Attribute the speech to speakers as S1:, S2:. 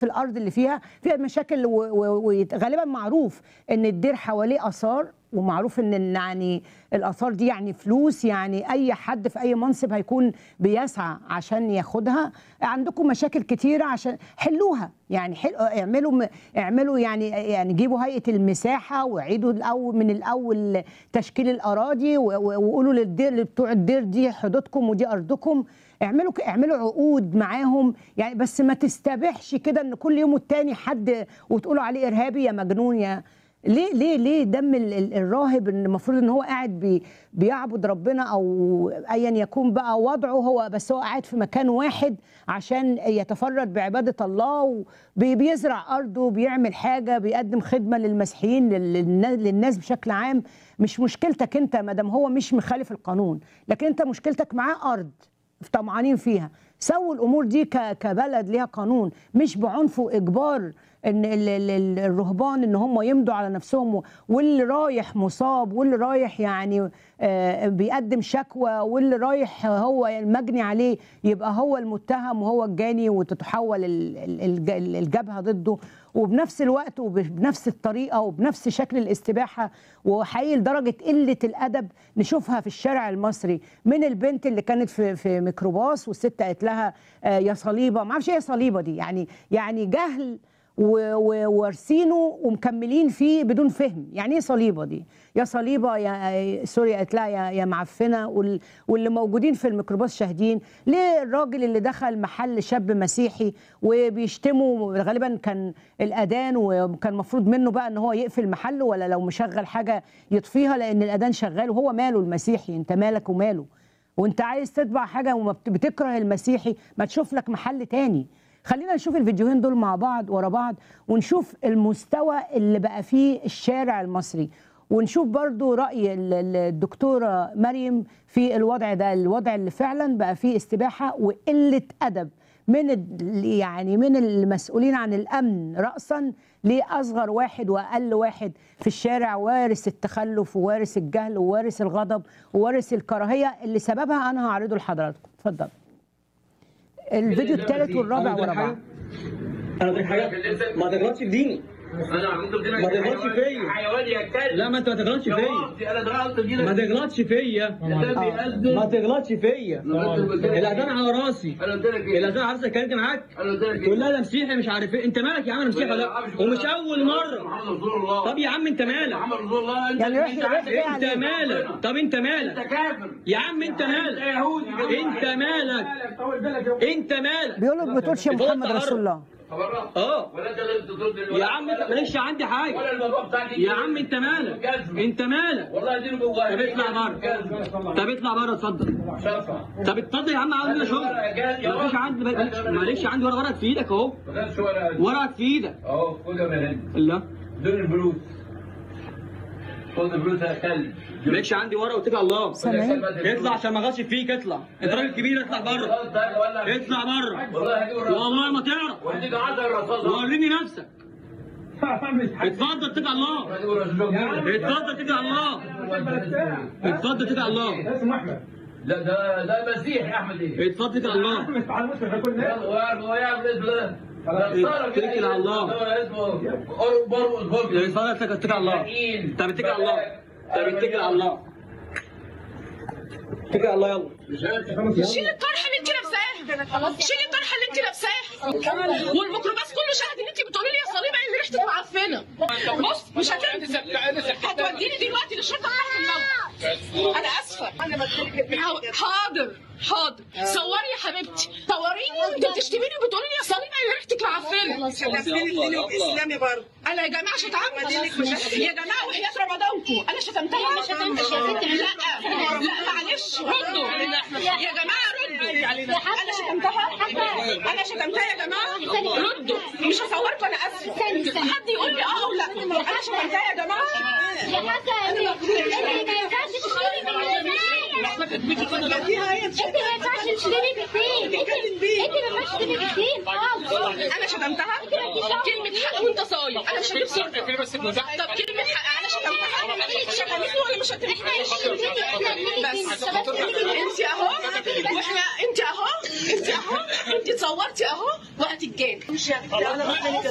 S1: في الارض اللي فيها فيها مشاكل وغالبا معروف ان الدير حواليه اثار ومعروف ان إن يعني الاثار دي يعني فلوس يعني اي حد في اي منصب هيكون بيسعى عشان ياخدها عندكم مشاكل كتيره عشان حلوها يعني حل... اعملوا اعملوا يعني يعني جيبوا هيئه المساحه وعيدوا الاول من الاول تشكيل الاراضي و- و- وقولوا للدير بتوع الدير دي حدودكم ودي ارضكم اعملوا ك- اعملوا عقود معاهم يعني بس ما تستبحش كده ان كل يوم والتاني حد وتقولوا عليه ارهابي يا مجنون يا ليه ليه ليه دم ال- ال- الراهب ان المفروض ان هو قاعد بي بيعبد ربنا او ايا يكون بقى وضعه هو بس هو قاعد في مكان واحد عشان يتفرد بعباده الله وبيزرع ارضه بيعمل حاجه بيقدم خدمه للمسيحيين لل- للنا- للناس بشكل عام مش مشكلتك انت ما دام هو مش مخالف القانون لكن انت مشكلتك معاه ارض طمعانين فيها سووا الامور دي ك- كبلد ليها قانون مش بعنف واجبار ان ال- ال- ال- الرهبان ان هم يمضوا على نفسهم و- واللي رايح مصاب واللي رايح يعني آه، بيقدم شكوى واللي رايح هو المجني عليه يبقى هو المتهم وهو الجاني وتتحول ال- ال- الج- الجبهه ضده وبنفس الوقت وبنفس الطريقه وبنفس شكل الاستباحه وحقيقي لدرجه قله الادب نشوفها في الشارع المصري من البنت اللي كانت في في ميكروباص والست قالت لها آه، يا صليبه ما اعرفش ايه يا صليبه دي يعني يعني جهل و- و- وارثينه ومكملين فيه بدون فهم يعني ايه صليبه دي يا صليبه يا سوري قالت لها يا يا معفنه وال- واللي موجودين في الميكروباص شاهدين ليه الراجل اللي دخل محل شاب مسيحي وبيشتمه غالبا كان الاذان وكان المفروض منه بقى ان هو يقفل محله ولا لو مشغل حاجه يطفيها لان الاذان شغال وهو ماله المسيحي انت مالك وماله وانت عايز تتبع حاجه وما بت- بتكره المسيحي ما تشوف لك محل تاني خلينا نشوف الفيديوهين دول مع بعض ورا بعض ونشوف المستوى اللي بقى فيه الشارع المصري ونشوف برضو رأي ال- ال- الدكتورة مريم في الوضع ده الوضع اللي فعلا بقى فيه استباحة وقلة أدب من ال- يعني من المسؤولين عن الأمن رأسا لأصغر واحد وأقل واحد في الشارع وارث التخلف ووارث الجهل ووارث الغضب ووارث الكراهية اللي سببها أنا هعرضه لحضراتكم اتفضل الفيديو الثالث والرابع ورا بعض
S2: انا قلت لك حاجه ما تغلطش في ديني
S3: انا عملت قلت لك
S2: ما تغلطش
S3: حيوان-
S2: فيا.
S3: حيوان يا كلب
S2: لا ما انت ما تغلطش
S3: يا
S2: فيا
S3: واطي، انا دخلت دي
S2: ما تغلطش فيا
S3: ده بيأذن
S2: ما تغلطش فيا الاذان على راسي
S3: انا قلت لك ايه
S2: الاذان عارف اتكلمت معاك
S3: انا قلت لك
S2: تقول
S3: ايه
S2: لها ده مسيحي مش عارف ايه انت مالك يا عم انا مسيحي ولا لا ومش اول مره
S3: محمد رسول الله
S2: طب يا عم انت مالك
S3: محمد رسول الله انت
S1: يعني
S3: انت
S1: رحت-
S3: عندك
S1: رحت
S2: انت
S1: يعني-
S2: مالك طب انت
S3: انت
S2: مالك
S3: كافر
S2: يا عم انت
S3: انت
S2: مالك
S3: يهودي
S2: انت مالك انت مالك
S1: بيقولوا ما بتقولش يا محمد رسول الله
S3: خبرت
S2: اه
S3: ولا انت لازم ترد
S2: يا عم انت مالكش عندي
S3: ولا
S2: حاجه
S3: الموضوع بتاعك
S2: يا عم انت مالك انت مالك
S3: والله دي جوايا
S2: طب اطلع بره طب اطلع بره اتفضل
S3: شرفة
S2: طب اتفضل يا عم عاوز مني شغل مالكش عندي معلش عندي ورق ورقك في ايدك اهو
S3: غير شو ورقة
S2: ورقك في ايدك
S3: اهو خد يا مهند
S2: لا
S3: دول الفلوس خد الفلوس يا كلب
S2: مالكش عندي ورقه واتكل على الله
S1: سامعين؟
S2: اطلع عشان ما اغش فيك اطلع انت راجل كبير اطلع بره اطلع بره
S3: والله هجيب الرصاص
S2: والله ما تعرف
S3: وهديك 10 رصاص
S2: وريني نفسك اتفضل اتكل على الله اتفضل اتكل على الله اتفضل اتكل على الله
S4: اسمه احمد
S3: لا ده ده مسيحي احمد ايه
S2: اتفضل اتكل على الله
S4: احمد تعال مسلم هيكون
S3: يلا،
S4: ناس
S3: هو هو يعمل اسمه ده ده
S2: اتكل على الله.
S3: هو اسمه برقص برقص
S2: اتفضل اتكل على الله طب اتكل على الله طب اتكل على الله اتكل على الله يلا
S3: مش انت
S5: شيل الطرحه اللي انت لابساه شيل الطرحه اللي انت لابساه والميكروباص كله شاهد ان انت بتقولي لي يا صليبه اللي ريحتك معفنه بص مش هتنزل هتوديني دلوقتي للشرطه تحت الموت انا اسفه حاضر حاضر صوري يا حبيبتي صوريني انت بتشتميني وبتقولي لي يا صليبه اللي ريحتك معفنه
S6: اسلامي برضه
S5: انا يا جماعه شتمت يا جماعه وحياه رمضانكم انا شتمتها
S6: ما شتمتش يا ستي.
S5: لا لا معلش ردوا يا جماعه ردوا انا شتمتها انا شتمتها يا جماعه ردوا مش هصوركم انا اسف حد يقول لي اه او لا انا شتمتها يا جماعه
S6: يا حسن انت ما ينفعش تشتري من انت ما ينفعش تشتري بالدين انت ما ينفعش تشتري بالدين خالص
S5: انا شتمتها كلمه حق وانت صايم انا مش هجيب صورتك طب كلمه حق انا شتمتها شتمتني ولا مش شتمتني بس انت اهو واحنا انت اهو انت اهو انت اتصورتي اهو واحنا هتتجاب